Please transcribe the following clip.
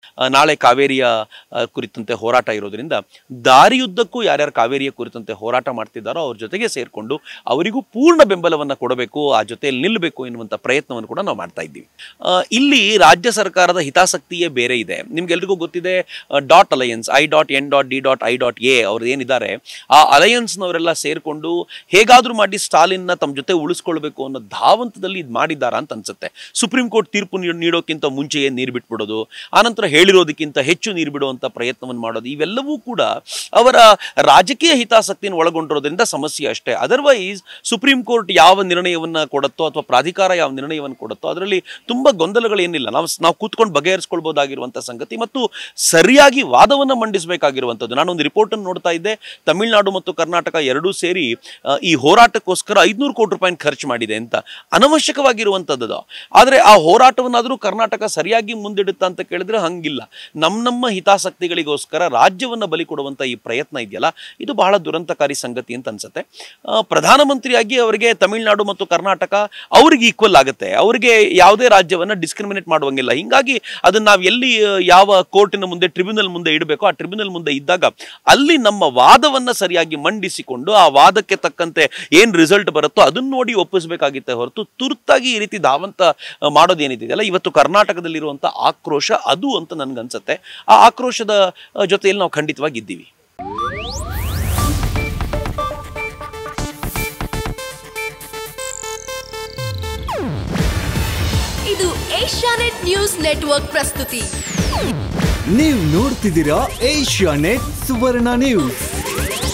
ಆ, ನಾಳೆ ಕಾವೇರಿಯ ಆ, ಕುರಿತಂತೆ ಹೋರಾಟ ಇರೋದ್ರಿಂದ ದಾರಿಯುದ್ದಕ್ಕೂ ಯಾರ್ಯಾರು ಕಾವೇರಿಯ ಕುರಿತಂತೆ ಹೋರಾಟ ಮಾಡ್ತಿದ್ದಾರೋ ಅವ್ರ ಜೊತೆಗೆ ಸೇರಿಕೊಂಡು ಅವರಿಗೂ ಪೂರ್ಣ ಬೆಂಬಲವನ್ನು ಕೊಡಬೇಕು ಆ ಜೊತೆಯಲ್ಲಿ ನಿಲ್ಲಬೇಕು ಎನ್ನುವಂಥ ಪ್ರಯತ್ನವನ್ನು ಕೂಡ ನಾವು ಮಾಡ್ತಾ ಇದ್ದೀವಿ ಆ, ಇಲ್ಲಿ ರಾಜ್ಯ ಸರ್ಕಾರದ ಹಿತಾಸಕ್ತಿಯೇ ಬೇರೆ ಇದೆ ನಿಮ್ಗೆಲ್ರಿಗೂ ಗೊತ್ತಿದೆ dot alliance I dot N dot D dot I dot A ಅವ್ರು ಏನಿದ್ದಾರೆ ಆ ಅಲಯನ್ಸ್ನವರೆಲ್ಲ ಸೇರಿಕೊಂಡು ಹೇಗಾದ್ರೂ ಮಾಡಿ ಸ್ಟಾಲಿನ್ನ ತಮ್ಮ ಜೊತೆ ಉಳಿಸ್ಕೊಳ್ಬೇಕು ಅನ್ನೋ ಧಾವಂತದಲ್ಲಿ ಇದು ಮಾಡಿದ್ದಾರಾ ಅಂತ ಅನ್ಸುತ್ತೆ ಸುಪ್ರೀಂ ಕೋರ್ಟ್ ತೀರ್ಪು ನೀಡ್- ನೀಡೋಕ್ಕಿಂತ ಮುಂಚೆಯೇ ನೀರು ಬಿಟ್ಬಿಡೋದು ಆನಂತರ ಹೇಳಿರೋದಕ್ಕಿಂತ ಹೆಚ್ಚು ನೀರು ಬಿಡುವಂಥ ಪ್ರಯತ್ನವನ್ನು ಮಾಡೋದು ಇವೆಲ್ಲವೂ ಕೂಡ ಅವರ ರಾಜಕೀಯ ಹಿತಾಸಕ್ತಿಯನ್ನು ಒಳಗೊಂಡಿರೋದ್ರಿಂದ ಸಮಸ್ಯೆ ಅಷ್ಟೇ ಅದರ್ವೈಸ್ ಸುಪ್ರೀಂ ಕೋರ್ಟ್ ಯಾವ ನಿರ್ಣಯವನ್ನ ಕೊಡುತ್ತೋ ಅಥವಾ ಪ್ರಾಧಿಕಾರ ಯಾವ ನಿರ್ಣಯವನ್ನು ಕೊಡುತ್ತೋ ಅದರಲ್ಲಿ ತುಂಬಾ ಗೊಂದಲಗಳೇನಿಲ್ಲ ನಾವು ನಾವು ಕೂತ್ಕೊಂಡು ಬಗೆಹರಿಸ್ಕೊಳ್ಬಹುದಾಗಿರುವಂಥ ಸಂಗತಿ ಮತ್ತು ಸರಿಯಾಗಿ ವಾದವನ್ನು ಮಂಡಿಸಬೇಕಾಗಿರುವಂಥದ್ದು ನಾನೊಂದು ರಿಪೋರ್ಟ್ ಅನ್ನು ನೋಡ್ತಾ ಇದ್ದೆ ತಮಿಳುನಾಡು ಮತ್ತು ಕರ್ನಾಟಕ ಎರಡೂ ಸೇರಿ ಆ, ಈ ಹೋರಾಟಕ್ಕೋಸ್ಕರ ಐದುನೂರು ಕೋಟಿ ರೂಪಾಯಿ ಖರ್ಚು ಮಾಡಿದೆ ಅಂತ ಅನವಶ್ಯಕವಾಗಿರುವಂಥದ್ದು ಆದರೆ ಆ ಹೋರಾಟವನ್ನಾದರೂ ಕರ್ನಾಟಕ ಸರಿಯಾಗಿ ಮುಂದಿಡುತ್ತಾ ಅಂತ ಕೇಳಿದ್ರೆ ಹಂಗಿಲ್ಲ ನಮ್ಮ ನಮ್ಮ ಹಿತಾಸಕ್ತಿಗಳಿಗೋಸ್ಕರ ರಾಜ್ಯವನ್ನು ಬಲಿ ಕೊಡುವಂಥ ಈ ಪ್ರಯತ್ನ ಇದೆಯಲ್ಲ ಇದು ಬಹಳ ದುರಂತಕಾರಿ ಸಂಗತಿ ಅಂತ ಅನ್ಸುತ್ತೆ ಆ, ಪ್ರಧಾನಮಂತ್ರಿಯಾಗಿ ಅವರಿಗೆ ತಮಿಳುನಾಡು ಮತ್ತು ಕರ್ನಾಟಕ ಅವ್ರಿಗೆ ಈಕ್ವಲ್ ಆಗುತ್ತೆ ಅವರಿಗೆ ಯಾವುದೇ ರಾಜ್ಯವನ್ನು ಡಿಸ್ಕ್ರಿಮಿನೇಟ್ ಮಾಡುವಂಗಿಲ್ಲ ಹಿಂಗಾಗಿ ಅದನ್ನ ನಾವು ಎಲ್ಲಿ ಆ, ಯಾವ ಕೋರ್ಟಿನ ಮುಂದೆ ಟ್ರಿಬ್ಯುನಲ್ ಮುಂದೆ ಇಡಬೇಕೋ ಆ ಟ್ರಿಬ್ಯುನಲ್ ಮುಂದೆ ಇದ್ದಾಗ ಅಲ್ಲಿ ನಮ್ಮ ವಾದವನ್ನ ಸರಿಯಾಗಿ ಮಂಡಿಸಿಕೊಂಡು ಆ ವಾದಕ್ಕೆ ತಕ್ಕಂತೆ ಏನ್ ರಿಸಲ್ಟ್ ಬರುತ್ತೋ ಅದನ್ನ ನೋಡಿ ಒಪ್ಪಿಸಬೇಕಾಗಿತ್ತೆ ಹೊರತು ತುರ್ತಾಗಿ ಈ ರೀತಿ ಧಾವಂತ ಆ, ಮಾಡೋದೇನಿದೆಯಲ್ಲ ಇವತ್ತು ಕರ್ನಾಟಕದಲ್ಲಿರುವಂಥ ಆಕ್ರೋಶ ಅದು ಅಂತ ನನ್ಗನ್ಸುತ್ತೆ ಆ ಆಕ್ರೋಶದ ಆ, ಜೊತೆಯಲ್ಲಿ ನಾವು ಖಂಡಿತವಾಗಿ ಇದ್ದೀವಿ ಇದು ಏಷ್ಯಾನೆಟ್ ನ್ಯೂಸ್ ನೆಟ್ವರ್ಕ್ ಪ್ರಸ್ತುತಿ ನೀವು ನೋಡ್ತಿದ್ದೀರಾ ಏಷ್ಯಾ ನೆಟ್ ಸುವರ್ಣ ನ್ಯೂಸ್